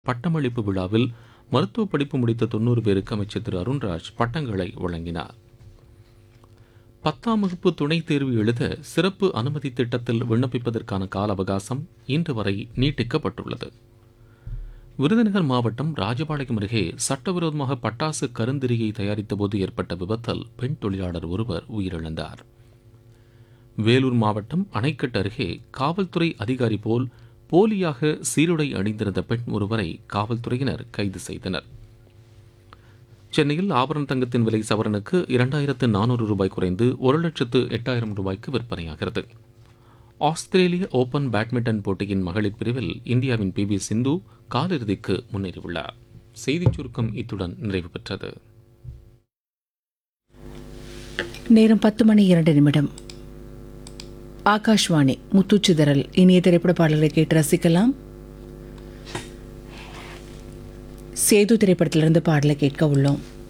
பட்டமளிப்பு விழாவில் மருத்துவ படிப்பு முடித்த தொண்ணூறு பேருக்கு அமைச்சர் திரு அருண்ராஜ் பட்டங்களை வழங்கினார் பத்தாம் வகுப்பு துணைத் தேர்வு எழுத சிறப்பு அனுமதி திட்டத்தில் விண்ணப்பிப்பதற்கான கால அவகாசம் இன்று வரை நீட்டிக்கப்பட்டுள்ளது விருதுநகர் மாவட்டம் ராஜபாளையம் அருகே சட்டவிரோதமாக பட்டாசு கருந்திரியை தயாரித்தபோது ஏற்பட்ட விபத்தில் பெண் தொழிலாளர் ஒருவர் உயிரிழந்தார் வேலூர் மாவட்டம் அணைக்கட்டு அருகே காவல்துறை அதிகாரி போல் போலியாக சீருடை அணிந்திருந்த பெண் ஒருவரை காவல்துறையினர் கைது செய்தனர் சென்னையில் ஆபரண தங்கத்தின் விலை சவரனுக்கு இரண்டாயிரத்து நானூறு ரூபாய் குறைந்து ஒரு லட்சத்து எட்டாயிரம் ரூபாய்க்கு விற்பனையாகிறது ஆஸ்திரேலிய ஓபன் பேட்மிண்டன் போட்டியின் மகளிர் பிரிவில் இந்தியாவின் பி வி சிந்து காலிறுதிக்கு முன்னேறியுள்ளார் செய்திச் சுருக்கம் இத்துடன் நிறைவு பெற்றது நேரம் பத்து மணி இரண்டு நிமிடம் ஆகாஷ்வாணி முத்துச்சிதறல் இனிய திரைப்பட பாடல்களை கேட்டு ரசிக்கலாம் சேது திரைப்படத்திலிருந்து பாடலை கேட்க உள்ளோம்